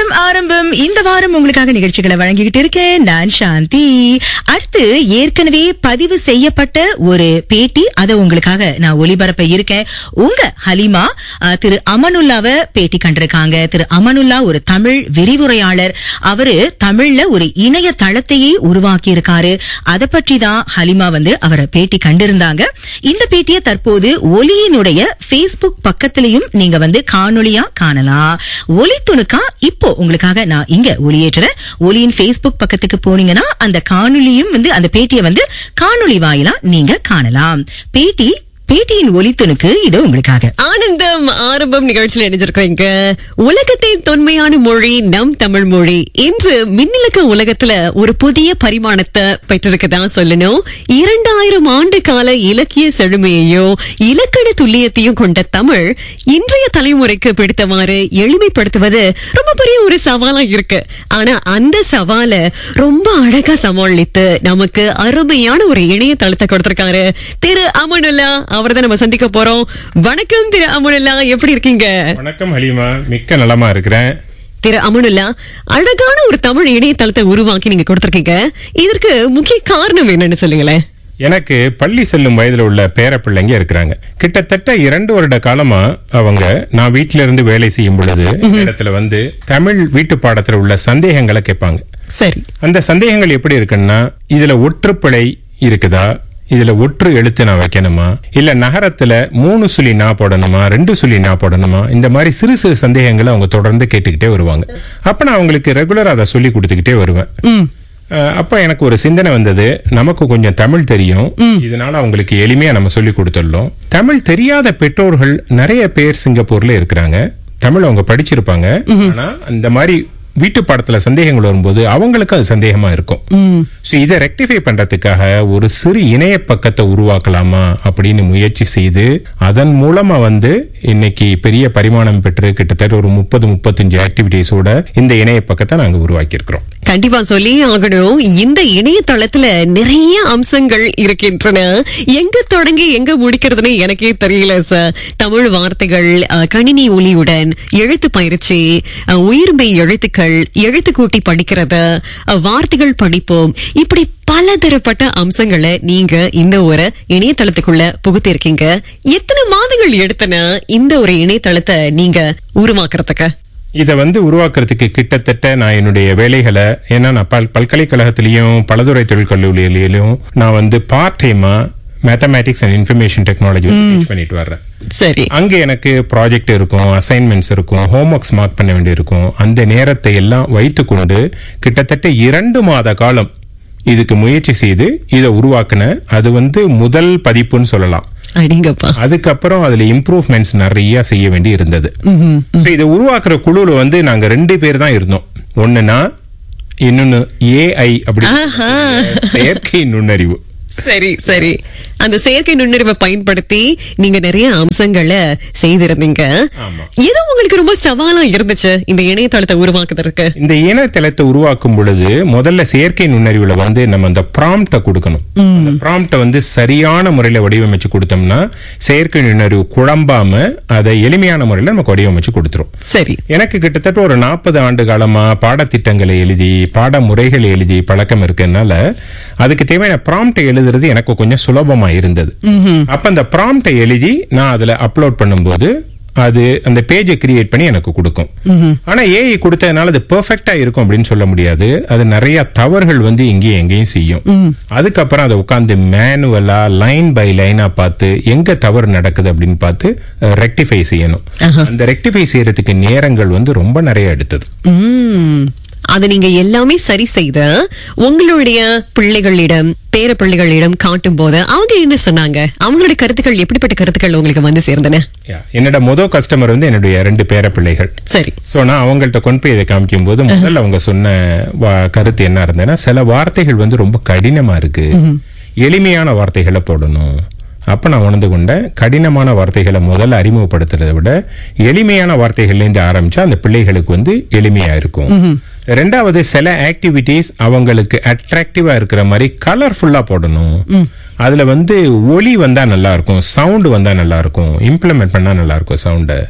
ஆனந்தம் ஆரம்பம் இந்த வாரம் உங்களுக்காக நிகழ்ச்சிகளை வழங்கிக்கிட்டு இருக்கேன் நான் சாந்தி அடுத்து ஏற்கனவே பதிவு செய்யப்பட்ட ஒரு பேட்டி அதை உங்களுக்காக நான் ஒளிபரப்ப இருக்கேன் உங்க ஹலிமா அஹ், திரு அமனுல்லாவை பேட்டி கண்டிருக்காங்க திரு அமனுல்லா ஒரு தமிழ் விரிவுரையாளர் அவரு தமிழ்ல ஒரு இணைய தளத்தையே உருவாக்கி இருக்காரு அதை பற்றி தான் ஹலிமா வந்து அவரை பேட்டி கண்டிருந்தாங்க இந்த பேட்டியை தற்போது ஒலியினுடைய Facebook பக்கத்திலையும் நீங்க வந்து காணொளியா காணலாம் ஒலி துணுக்கா இப்போ உங்களுக்காக நான் இங்க ஒளியேற்றுறேன் ஒலியின் Facebook பக்கத்துக்கு போனீங்கன்னா அந்த காணொளியும் வந்து அந்த பேட்டியை வந்து காணொளி வாயிலா நீங்க காணலாம் பேட்டி பேட்டியின் ஒலித்துணுக்கு இது உங்களுக்காக ஆனந்தம் ஆரம்பம் நிகழ்ச்சியில் இணைஞ்சிருக்கீங்க உலகத்தின் தொன்மையான மொழி நம் தமிழ் மொழி இன்று மின்னிலக்க உலகத்துல ஒரு புதிய பரிமாணத்தை பெற்றிருக்கதா சொல்லணும் இரண்டாயிரம் ஆண்டு கால இலக்கிய செழுமையையும் இலக்கண துல்லியத்தையும் கொண்ட தமிழ் இன்றைய தலைமுறைக்கு பிடித்தவாறு எளிமைப்படுத்துவது ரொம்ப பெரிய ஒரு சவாலா இருக்கு ஆனா அந்த சவாலை ரொம்ப அழகா சமாளித்து நமக்கு அருமையான ஒரு இணையதளத்தை கொடுத்திருக்காரு திரு அமனுல்லா அவர் தான் நம்ம சந்திக்க போறோம் வணக்கம் திரு அமனுல்லா எப்படி இருக்கீங்க வணக்கம் ஹலீமா மிக்க நலமா இருக்கிறேன் திரு அமனுல்லா அழகான ஒரு தமிழ் இணையதளத்தை உருவாக்கி நீங்க கொடுத்திருக்கீங்க இதற்கு முக்கிய காரணம் என்னன்னு சொல்லுங்களேன் எனக்கு பள்ளி செல்லும் வயதுல உள்ள பேர பிள்ளைங்க இருக்கிறாங்க கிட்டத்தட்ட இரண்டு வருட காலமா அவங்க நான் வீட்டில இருந்து வேலை செய்யும் பொழுது இடத்துல வந்து தமிழ் வீட்டு பாடத்துல உள்ள சந்தேகங்களை கேட்பாங்க சரி அந்த சந்தேகங்கள் எப்படி இருக்குன்னா இதுல ஒற்றுப்பிழை இருக்குதா இதுல ஒற்று எழுத்து நான் வைக்கணுமா இல்ல நகரத்துல மூணு சுழி நா போடணுமா ரெண்டு சுழி நா போடணுமா இந்த மாதிரி சிறு சிறு சந்தேகங்களை அவங்க தொடர்ந்து கேட்டுக்கிட்டே வருவாங்க அப்ப நான் அவங்களுக்கு ரெகுலரா அதை சொல்லி கொடுத்துக்கிட்டே வருவேன் ம் அஹ் அப்ப எனக்கு ஒரு சிந்தனை வந்தது நமக்கு கொஞ்சம் தமிழ் தெரியும் இதனால அவங்களுக்கு எளிமையா நம்ம சொல்லி கொடுத்துடலாம் தமிழ் தெரியாத பெற்றோர்கள் நிறைய பேர் சிங்கப்பூர்ல இருக்கிறாங்க தமிழ் அவங்க படிச்சிருப்பாங்க ஆனா அந்த மாதிரி வீட்டு பாடத்துல சந்தேகங்கள் வரும்போது அவங்களுக்கு அது சந்தேகமா இருக்கும் சோ இதை ரெக்டிஃபை பண்றதுக்காக ஒரு சிறு இணைய பக்கத்தை உருவாக்கலாமா அப்படின்னு முயற்சி செய்து அதன் மூலமா வந்து இன்னைக்கு பெரிய பரிமாணம் பெற்று கிட்டத்தட்ட ஒரு முப்பது முப்பத்தஞ்சு ஆக்டிவிட்டிஸோட இந்த இணைய பக்கத்தை நாங்க உருவாக்கி இருக்கிறோம் கண்டிப்பா சொல்லி ஆகணும் இந்த இணையதளத்துல நிறைய அம்சங்கள் இருக்கின்றன எங்க தொடங்கி எங்க முடிக்கிறதுன்னு எனக்கே தெரியல சார் தமிழ் வார்த்தைகள் அஹ், கணினி ஒலியுடன் எழுத்து பயிற்சி அஹ், உயிர்மெய் எழுத்துக்கள் எழுத்து கூட்டி படிக்கிறது அஹ், வார்த்தைகள் படிப்போம் இப்படி பலதரப்பட்ட அம்சங்களை நீங்க இந்த ஒரு இணையதளத்துக்குள்ள புகுத்திருக்கீங்க எத்தனை மாதங்கள் எடுத்தன இந்த ஒரு இணையதளத்தை நீங்க உருவாக்குறதுக்கு இதை வந்து உருவாக்குறதுக்கு கிட்டத்தட்ட நான் என்னுடைய வேலைகளை ஏன்னா நான் பல் பல்கலைக்கழகத்திலையும் பலதுறை தொழிற்கல்லூரியிலையும் நான் வந்து பார்ட் டைமா mathematics and information technology teach பண்ணிட்டு வர்றேன் சரி அங்க எனக்கு ப்ராஜெக்ட் இருக்கும் அசைன்மெண்ட்ஸ் இருக்கும் ஹோம்ஒர்க்ஸ் மார்க் பண்ண வேண்டியிருக்கும் அந்த நேரத்தை எல்லாம் வைத்துக்கொண்டு கிட்டத்தட்ட இரண்டு மாத காலம் இதுக்கு முயற்சி செய்து இதை உருவாக்குன அது வந்து முதல் பதிப்புன்னு சொல்லலாம் அடிங்கப்பா அதுக்கப்புறம் அதுல இம்ப்ரூவ்மெண்ட்ஸ் நிறைய செய்ய வேண்டி இருந்தது So, இதை உருவாக்குற குழுல வந்து நாங்க ரெண்டு பேர் தான் இருந்தோம் ஒண்ணுனா இன்னொன்னு ஏஐ அப்படி ஆஹா. செயற்கை நுண்ணறிவு சரி சரி அந்த செயற்கை நுண்ணறிவை பயன்படுத்தி நீங்க நிறைய அம்சங்களை செய்திருந்தீங்க ஆமா. எது உங்களுக்கு ரொம்ப சவாலா இருந்துச்சு இந்த இணையதளத்தை உருவாக்குறதுக்கு இந்த இணையதளத்தை உருவாக்கும் பொழுது முதல்ல செயற்கை நுண்ணறிவுல வந்து நம்ம அந்த ப்ராம்ப்ட கொடுக்கணும் அந்த ப்ராம்ப்ட வந்து சரியான முறையில வடிவமைச்சு கொடுத்தோம்னா செயற்கை நுண்ணறிவு குழம்பாம அதை எளிமையான முறையில நமக்கு வடிவமைச்சு கொடுத்துரும் சரி எனக்கு கிட்டத்தட்ட ஒரு நாற்பது ஆண்டு காலமா பாடத்திட்டங்களை எழுதி பாட முறைகளை எழுதி பழக்கம் இருக்கனால அதுக்கு தேவையான ப்ராம்ப்டை எழுதுறது எனக்கு கொஞ்சம் சுலபமா இருந்தது அப்ப அந்த ப்ராம்ப்டை எழுதி நான் அதுல அப்லோட் பண்ணும்போது அது அந்த பேஜை கிரியேட் பண்ணி எனக்கு கொடுக்கும் ஆனா ஏஐ கொடுத்ததுனால அது பெர்ஃபெக்டா இருக்கும் அப்படின்னு சொல்ல முடியாது அது நிறைய தவறுகள் வந்து இங்கேயும் எங்கேயும் செய்யும் அதுக்கப்புறம் அதை உட்காந்து மேனுவலா லைன் பை லைனா பார்த்து எங்க தவறு நடக்குது அப்படின்னு பார்த்து ரெக்டிஃபை செய்யணும் அந்த ரெக்டிஃபை செய்யறதுக்கு நேரங்கள் வந்து ரொம்ப நிறைய எடுத்தது உம் அது நீங்க எல்லாமே சரி செய்த உங்களுடைய பிள்ளைகளிடம் பேர பிள்ளைகளிடம் காட்டும் போது அவங்க என்ன சொன்னாங்க அவங்களுடைய கருத்துக்கள் எப்படிப்பட்ட கருத்துக்கள் உங்களுக்கு வந்து சேர்ந்தன Yeah. என்னோட முதல் கஸ்டமர் வந்து என்னுடைய ரெண்டு பேர பிள்ளைகள் சரி சோ நான் அவங்கள்ட்ட கொண்டு போய் இதை காமிக்கும் போது முதல்ல அவங்க சொன்ன வா- கருத்து என்ன இருந்ததுன்னா சில வார்த்தைகள் வந்து ரொம்ப கடினமா இருக்கு எளிமையான வார்த்தைகளை போடணும் அப்ப நான் உணர்ந்து கொண்டேன் கடினமான வார்த்தைகளை முதல்ல அறிமுகப்படுத்துறதை விட எளிமையான வார்த்தைகள்ல இருந்து ஆரம்பிச்சா அந்த பிள்ளைகளுக்கு வந்து எளிமையா இருக்கும் ரெண்டாவது சில ஆக்டிவிட்டிஸ் அவங்களுக்கு அட்ராக்டிவா இருக்கிற மாதிரி கலர்ஃபுல்லா போடணும் அதுல வந்து ஒலி வந்தா நல்லா இருக்கும் சவுண்ட் வந்தா நல்லா இருக்கும் இம்ப்ளிமெண்ட் பண்ணா நல்லா இருக்கும் சவுண்ட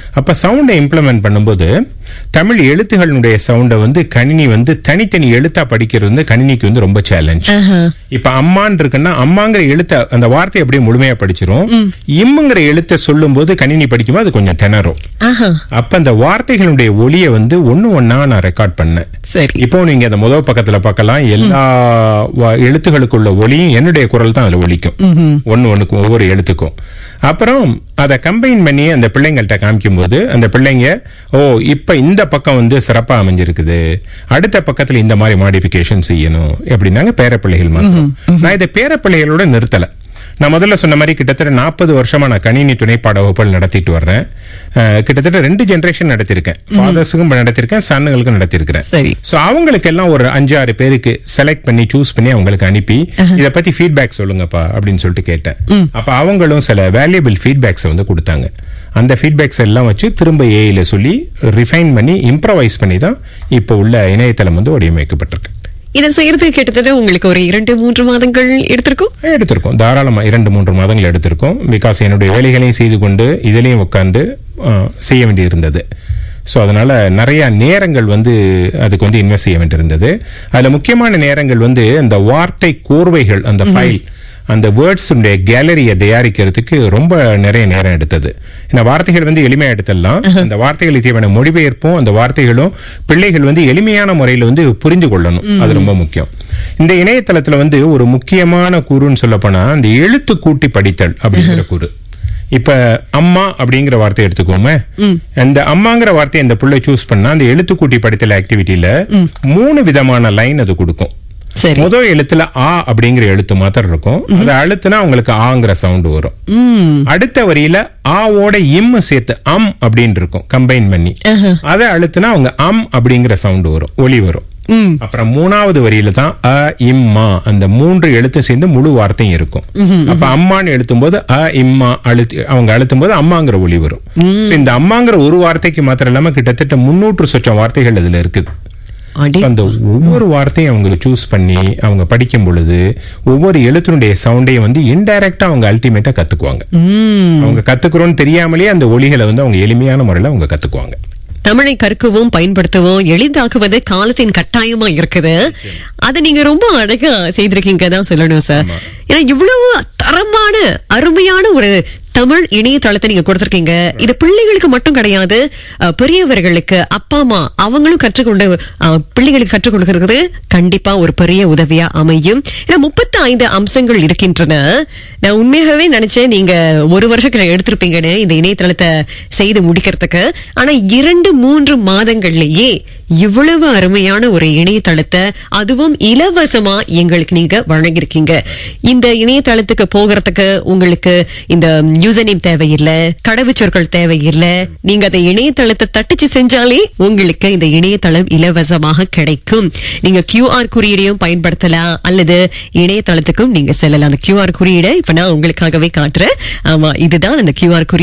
அப்ப சவுண்டை இம்ப்ளிமெண்ட் பண்ணும்போது தமிழ் எழுத்துகளுடைய சவுண்டை வந்து கணினி வந்து தனித்தனி எழுத்தா படிக்கிறது வந்து கணினிக்கு வந்து ரொம்ப சேலஞ்ச் இப்ப அம்மான் இருக்குன்னா அம்மாங்கிற எழுத்த அந்த வார்த்தையை அப்படியே முழுமையா படிச்சிரும் இம்முங்கிற எழுத்தை சொல்லும் போது கணினி படிக்கும்போது அது கொஞ்சம் திணறும் ஆஹா அப்ப அந்த வார்த்தைகளுடைய ஒலியை வந்து ஒண்ணு ஒண்ணா நான் ரெக்கார்ட் பண்ணேன் சரி இப்போ நீங்க அந்த முதல் பக்கத்துல பார்க்கலாம் எல்லா வ- எழுத்துகளுக்குள்ள ஒலியும் என்னுடைய குரல் தான் அதுல ஒலிக்கும் ஒண்ணு ஒண்ணுக்கும் ஒவ்வொரு எழுத்துக்கும் அப்புறம் அதை கம்பைன் பண்ணி அந்த பிள்ளைங்கள்ட்ட காமிக்கும் போது அந்த பிள்ளைங்க ஓ இப்ப இந்த பக்கம் வந்து சிறப்பா அமைஞ்சிருக்குது அடுத்த பக்கத்துல இந்த மாதிரி மாடிஃபிகேஷன் செய்யணும் எப்படின்னாங்க பேரப்பிள்ளைகள் மாத்திரம் நான் இதை பேரப்பிள்ளைகளோட நிறுத்தல நான் முதல்ல சொன்ன மாதிரி கிட்டத்தட்ட நாற்பது வருஷமா நான் கணினி துணைப்பாட வகுப்புகள் நடத்திட்டு வர்றேன் அஹ், கிட்டத்தட்ட ரெண்டு ஜெனரேஷன் நடத்திருக்கேன் ஃபாதர்ஸுக்கும் நடத்திருக்கேன் சன்னுங்களுக்கும் நடத்திருக்கிறேன் சரி சோ அவங்களுக்கு எல்லாம் ஒரு அஞ்சு ஆறு பேருக்கு செலக்ட் பண்ணி சூஸ் பண்ணி அவங்களுக்கு அனுப்பி இத பத்தி ஃபீட்பேக் சொல்லுங்கப்பா அப்படின்னு சொல்லிட்டு கேட்டேன் அப்ப அவங்களும் சில வேல்யூபிள் ஃபீட்பேக்ஸ் வந்து கொடுத்தாங்க அந்த ஃபீட்பேக்ஸ் எல்லாம் வச்சு திரும்ப ஏஐல சொல்லி ரிஃபைன் பண்ணி இம்ப்ரவைஸ் பண்ணி தான் இப்போ உள்ள இணையதளம் வந்து வடிவமைக்கப்பட்டிருக்கு இதை செய்யறதுக்கு கிட்டத்தட்ட உங்களுக்கு ஒரு இரண்டு மூன்று மாதங்கள் எடுத்திருக்கும் எடுத்திருக்கோம் தாராளமா இரண்டு மூன்று மாதங்கள் எடுத்திருக்கோம் பிகாஸ் என்னுடைய வேலைகளையும் செய்து கொண்டு இதுலயும் உட்கார்ந்து அஹ், செய்ய வேண்டியிருந்தது ஸோ அதனால நிறைய நேரங்கள் வந்து அதுக்கு வந்து இன்வெஸ்ட் செய்ய வேண்டியிருந்தது அதுல முக்கியமான நேரங்கள் வந்து அந்த வார்த்தை கோர்வைகள் அந்த ஃபைல் அந்த வேர்ட்ஸ் கேலரியை தயாரிக்கிறதுக்கு ரொம்ப நிறைய நேரம் எடுத்தது ஏன்னா வார்த்தைகள் வந்து எளிமையா எடுத்துடலாம் அந்த வார்த்தைகளுக்கு தேவையான மொழிபெயர்ப்பும் அந்த வார்த்தைகளும் பிள்ளைகள் வந்து எளிமையான முறையில் வந்து புரிந்து கொள்ளணும் அது ரொம்ப முக்கியம் இந்த இணையதளத்துல வந்து ஒரு முக்கியமான கூறுன்னு சொல்ல போனா அந்த எழுத்து கூட்டி படித்தல் அப்படிங்கிற கூறு இப்ப அம்மா அப்படிங்கிற வார்த்தை எடுத்துக்கோமே அந்த அம்மாங்கிற வார்த்தையை அந்த பிள்ளை சூஸ் பண்ணா அந்த எழுத்து கூட்டி படித்தல் ஆக்டிவிட்டியில மூணு விதமான லைன் அது கொடுக்கும் சரி முதல் எழுத்துல ஆ அப்படிங்கிற எழுத்து மாத்திரம் இருக்கும் அதை அழுத்துனா உங்களுக்கு ஆங்கிற சவுண்ட் வரும் ம் அடுத்த வரியில ஆவோட இம் சேர்த்து அம் அப்படின்னு இருக்கும் கம்பைன் பண்ணி அதை அழுத்துனா அவங்க அம் அப்படிங்கிற சவுண்ட் வரும் ஒலி வரும் ம் அப்புறம் மூணாவது வரியில தான் அ இம்மா அந்த மூன்று எழுத்து சேர்ந்து முழு வார்த்தையும் இருக்கும் அப்ப அம்மான்னு எழுத்தும் போது அ இம்மா அழுத்தி அவங்க அழுத்தும் போது அம்மாங்கிற ஒலி வரும் So, இந்த அம்மாங்கிற ஒரு வார்த்தைக்கு மாத்திரம் இல்லாம கிட்டத்தட்ட முன்னூற்று சொச்சம் வார்த்தைகள் அதுல இருக்குது அடி அந்த ஒவ்வொரு வார்த்தையும் அவங்க சூஸ் பண்ணி அவங்க படிக்கும் பொழுது ஒவ்வொரு எழுத்தினுடைய சவுண்டையும் வந்து இன்டைரக்டா அவங்க அல்டிமேட்டா கத்துக்குவாங்க ம் அவங்க கத்துக்கிறோம்னு தெரியாமலேயே அந்த ஒலிகளை வந்து அவங்க எளிமையான முறையில அவங்க கத்துக்குவாங்க தமிழை கற்கவும் பயன்படுத்தவும் எளிதாக்குவது காலத்தின் கட்டாயமா இருக்குது அதை நீங்க ரொம்ப அழகா செய்திருக்கீங்க தான் சொல்லணும் சார் ஏன்னா இவ்வளவு தரமான அருமையான ஒரு தமிழ் இணையதளத்தை நீங்க கொடுத்திருக்கீங்க இது பிள்ளைகளுக்கு மட்டும் கிடையாது அஹ், பெரியவர்களுக்கு அப்பா அம்மா அவங்களும் கற்றுக்கொண்டு அஹ், பிள்ளைகளுக்கு கற்றுக் கொடுக்கிறது கண்டிப்பா ஒரு பெரிய உதவியா அமையும் ஏன்னா முப்பத்தி ஐந்து அம்சங்கள் இருக்கின்றன நான் உண்மையாகவே நினைச்சேன் நீங்க ஒரு வருஷத்துல எடுத்திருப்பீங்கன்னு இந்த இணையதளத்தை செய்து முடிக்கிறதுக்கு ஆனா இரண்டு மூன்று மாதங்கள்லயே இவ்வளவு அருமையான ஒரு இணையதளத்தை அதுவும் இலவசமா எங்களுக்கு நீங்க வழங்கியிருக்கீங்க இந்த இணையதளத்துக்கு போகிறதுக்கு உங்களுக்கு இந்த யூசர் நேம் தேவையில்லை கடவுச்சொற்கள் தேவையில்லை நீங்க அந்த இணையதளத்தை தட்டிச்சு செஞ்சாலே உங்களுக்கு இந்த இணையதளம் இலவசமாக கிடைக்கும் நீங்க கியூஆர் குறியீடையும் பயன்படுத்தலாம் அல்லது இணையதளத்துக்கும் நீங்க செல்லலாம் அந்த கியூஆர் குறியீடை இப்ப நான் உங்களுக்காகவே காட்டுறேன் ஆமா இதுதான் அந்த கியூஆர் குறியீடு